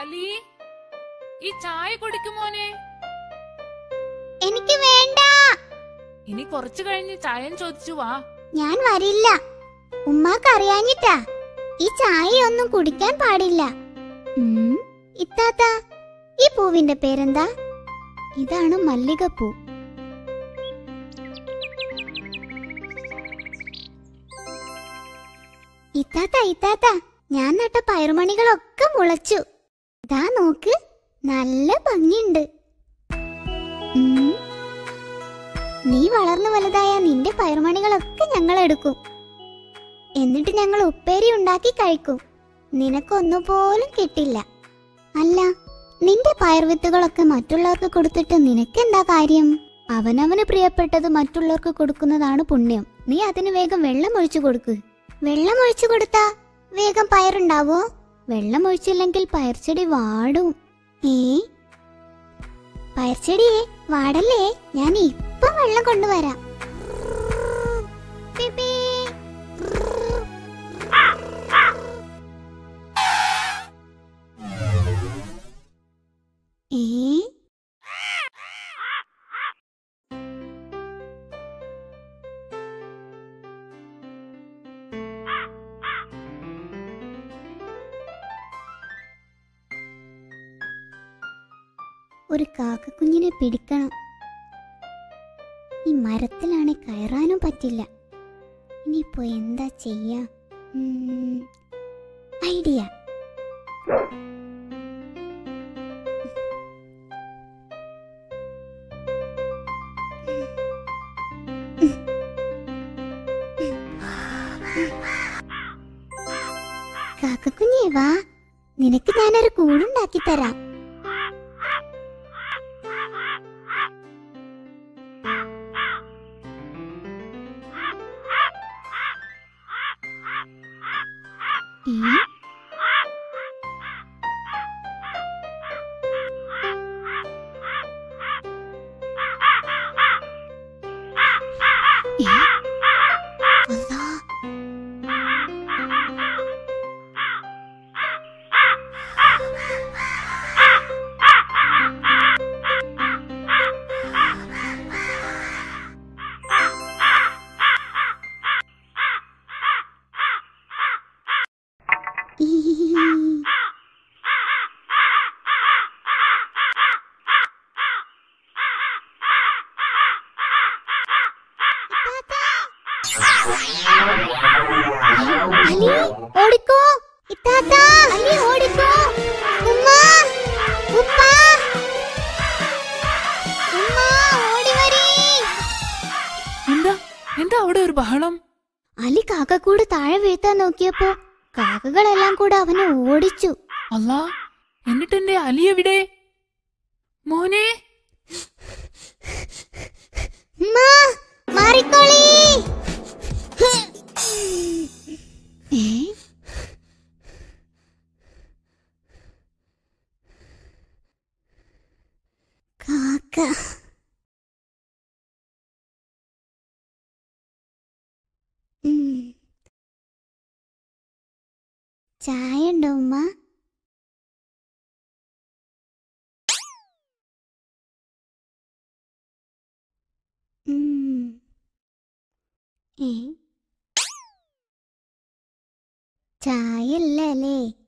അലി ഈ ചായ കുടിക്കുമോനെ എനിക്ക് വേണ്ട ഇനി കുറച്ചു കഴിഞ്ഞ് ചായം ചോദിച്ചു വാ ഞാൻ വരില്ല ഉമ്മാക്ക് അറിയാഞ്ഞിട്ടാ ഈ ചായയൊന്നും കുടിക്കാൻ പാടില്ല ഉം, ഇത്താത്ത ഈ പൂവിന്റെ പേരെന്താ ഇതാണ് മല്ലികപ്പൂ ഇത്താത്ത ഇത്താത്ത ഞാൻ നട്ട പയറുമണികളൊക്കെ മുളച്ചു ദാ നോക്ക് നല്ല ഭംഗിയുണ്ട് ഉം. നീ വളർന്നു വലുതായ നിന്റെ പയറുമണികളൊക്കെ ഞങ്ങൾ എടുക്കും എന്നിട്ട് ഞങ്ങൾ ഉപ്പേരി ഉണ്ടാക്കി കഴിക്കും നിനക്കൊന്നുപോലും കിട്ടില്ല അല്ല നിന്റെ പയർവിത്തുകളൊക്കെ മറ്റുള്ളവർക്ക് കൊടുത്തിട്ട് നിനക്കെന്താ കാര്യം അവനവന് പ്രിയപ്പെട്ടത് മറ്റുള്ളവർക്ക് കൊടുക്കുന്നതാണ് പുണ്യം നീ അതിന് വേഗം വെള്ളം ഒഴിച്ചു കൊടുക്ക് വെള്ളം ഒഴിച്ചു കൊടുത്താ വേഗം പയറുണ്ടാവോ വെള്ളം ഒഴിച്ചില്ലെങ്കിൽ പയർച്ചെടി വാടും ഏ പയർച്ചെടിയെ വാടല്ലേ ഞാൻ ഇപ്പൊ വെള്ളം കൊണ്ടുവരാം പിപി. ഏ ഒരു കാക്കക്കുഞ്ഞിനെ പിടിക്കണം ഈ മരത്തിലാണെ കയറാനും പറ്റില്ല ഇനിയിപ്പോ എന്താ ചെയ്യാ ഉം, ഐഡിയ കാക്കക്കുഞ്ഞേ വാ നിനക്ക് ഞാനൊരു കൂടുണ്ടാക്കി തരാം ഏ? ഏ? അല്ലാ. ഈ. അലി ഓടിക്കോ ഇത്താത്ത അലി ഓടിക്കോ ഉമ്മ ഉപ്പ ഉമ്മ ഓടി വരീ എന്താ എന്താ അവിടെ ഒരു ബഹളം അലി കാക്കക്കൂട് താഴെ വീഴ്ത്താൻ നോക്കിയപ്പോ കാക്കകളെല്ലാം കൂടെ അവനെ ഓടിച്ചു അല്ലാ എന്നിട്ട് എന്റെ അലി എവിടെ മോനെ ഉമ്മ, മാറിക്കോളി ഏ? കാക്ക ഉം. ചായ ഉണ്ടോ ഉമ്മ ഉം. ഏ ചായ ഇല്ല അല്ലേ